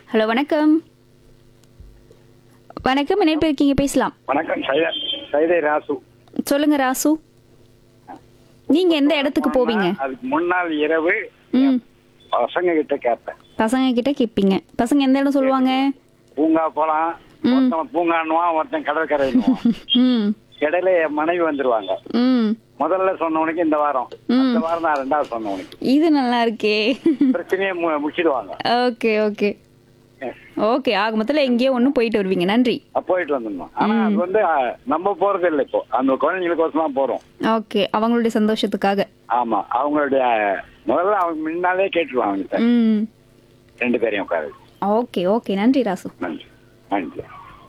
hello வணக்கம் வணக்கம் என்ன இருக்கீங்க பேசலாம் வணக்கம் சைத சைதை ராசு சொல்லுங்க ராசு நீங்க எந்த இடத்துக்கு போவீங்க அதுக்கு முன்னாள் இரவு ம் பசங்க கிட்ட கேட்பேன் பசங்க கிட்ட கேட்பீங்க பசங்க எந்த இடம் சொல்லுவாங்க பூங்கா போலாம் ஒருத்தன் பூங்கான்னுவான் ஒருத்தன் கடற்கரைன்னுவான் ம் இடையில என் மனைவி வந்துருவாங்க ம் முதல்ல சொன்னவனுக்கு இந்த வாரம் இந்த வாரம் நான் ரெண்டாவது சொன்னவனுக்கு இது நல்லா இருக்கே பிரச்சனையை மு- முடிச்சிடுவாங்க ஓகே ஓகே ஓகே ஆக மொத்தத்தில் எங்கேயோ ஒன்று போயிட்டு வருவீங்க நன்றி அப்ப போயிட்டு வந்துடணும் ஆனா அது வந்து அஹ், நம்ம போறது இல்லை இப்போ அந்த குழந்தைங்களுக்கோசம் தான் போறோம் ஓகே அவங்களுடைய சந்தோஷத்துக்காக ஆமா அவங்களுடைய முதல்ல அவங்க முன்னாலே கேட்டுருவாங்க ம் ரெண்டு பேரையும் உட்காரு ஓகே ஓகே நன்றி ராசு நன்றி நன்றி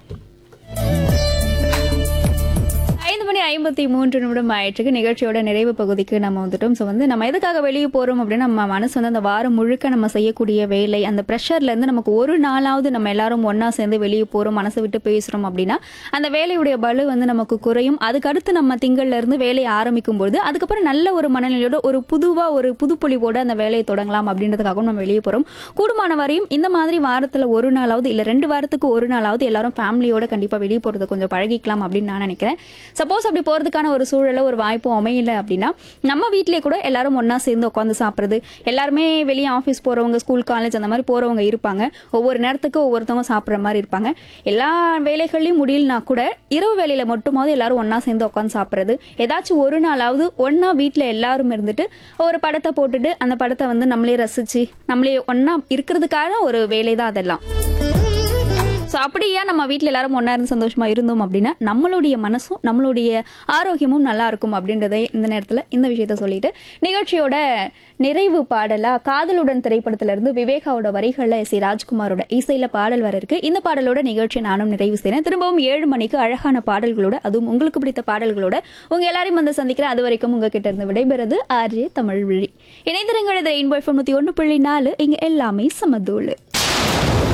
ஐந்து மணி ஐம்பத்தி மூன்று நிமிடம் ஆயிட்டுருக்கு நிகழ்ச்சியோட நிறைவு பகுதிக்கு நம்ம வந்துட்டோம் ஸோ வந்து நம்ம எதுக்காக வெளியே போகிறோம் அப்படின்னா நம்ம மனசு வந்து அந்த வாரம் முழுக்க நம்ம செய்யக்கூடிய வேலை அந்த ப்ரெஷர்லேருந்து நமக்கு ஒரு நாளாவது நம்ம எல்லாரும் ஒன்றா சேர்ந்து வெளியே போகிறோம் மனசை விட்டு பேசுகிறோம் அப்படின்னா அந்த வேலையுடைய பலு வந்து நமக்கு குறையும் அதுக்கடுத்து நம்ம திங்கள்ல இருந்து வேலையை ஆரம்பிக்கும் பொழுது அதுக்கப்புறம் நல்ல ஒரு மனநிலையோட ஒரு புதுவாக ஒரு புதுப்பொலிவோட அந்த வேலையை தொடங்கலாம் அப்படின்றதுக்காகவும் நம்ம வெளியே போகிறோம் கூடுமான வரையும் இந்த மாதிரி வாரத்தில் ஒரு நாளாவது இல்லை ரெண்டு வாரத்துக்கு ஒரு நாளாவது எல்லாரும் ஃபேமிலியோட கண்டிப்பாக வெளியே போகிறத கொஞ்சம் பழகிக்கலாம் அப்படின்னு நான் நினைக்கிறேன் சப்போஸ் அப்படி போகிறதுக்கான ஒரு சூழலை ஒரு வாய்ப்பும் அமையல அப்படின்னா நம்ம வீட்டிலே கூட எல்லாரும் ஒன்றா சேர்ந்து உட்காந்து சாப்பிட்றது எல்லாருமே வெளியே ஆஃபீஸ் போகிறவங்க ஸ்கூல் காலேஜ் அந்த மாதிரி போகிறவங்க இருப்பாங்க ஒவ்வொரு நேரத்துக்கு ஒவ்வொருத்தவங்க சாப்பிட்ற மாதிரி இருப்பாங்க எல்லா வேலைகள்லையும் முடியலனா கூட இரவு வேலையில் மட்டுமாவது எல்லாரும் ஒன்றா சேர்ந்து உட்காந்து சாப்பிட்றது ஏதாச்சும் ஒரு நாளாவது ஒன்றா வீட்டில் எல்லாரும் இருந்துட்டு ஒரு படத்தை போட்டுட்டு அந்த படத்தை வந்து நம்மளே ரசித்து நம்மளே ஒன்றா இருக்கிறதுக்கான ஒரு வேலை தான் அதெல்லாம் ஸோ அப்படியே நம்ம வீட்டில் எல்லாரும் ஒன்றா இருந்து சந்தோஷமா இருந்தோம் அப்படின்னா நம்மளுடைய மனசும் நம்மளுடைய ஆரோக்கியமும் நல்லா இருக்கும் அப்படின்றதை இந்த நேரத்தில் இந்த விஷயத்த சொல்லிட்டு நிகழ்ச்சியோட நிறைவு பாடலா காதலுடன் திரைப்படத்துல இருந்து விவேகாவோட வரிகளில் எஸ் ராஜ்குமாரோட இசையில பாடல் வர இருக்கு இந்த பாடலோட நிகழ்ச்சியை நானும் நிறைவு செய்றேன் திரும்பவும் ஏழு மணிக்கு அழகான பாடல்களோட அதுவும் உங்களுக்கு பிடித்த பாடல்களோட உங்க எல்லாரையும் வந்து சந்திக்கிறேன் அது வரைக்கும் உங்ககிட்ட இருந்து விடைபெறுது ஆர்ஜே தமிழ் விழி இணைந்திருங்கள் இது ரெயின்போ எஃப்எம் நூற்றி ஒன்று புள்ளி நாலு இங்க எல்லாமே சமதூளு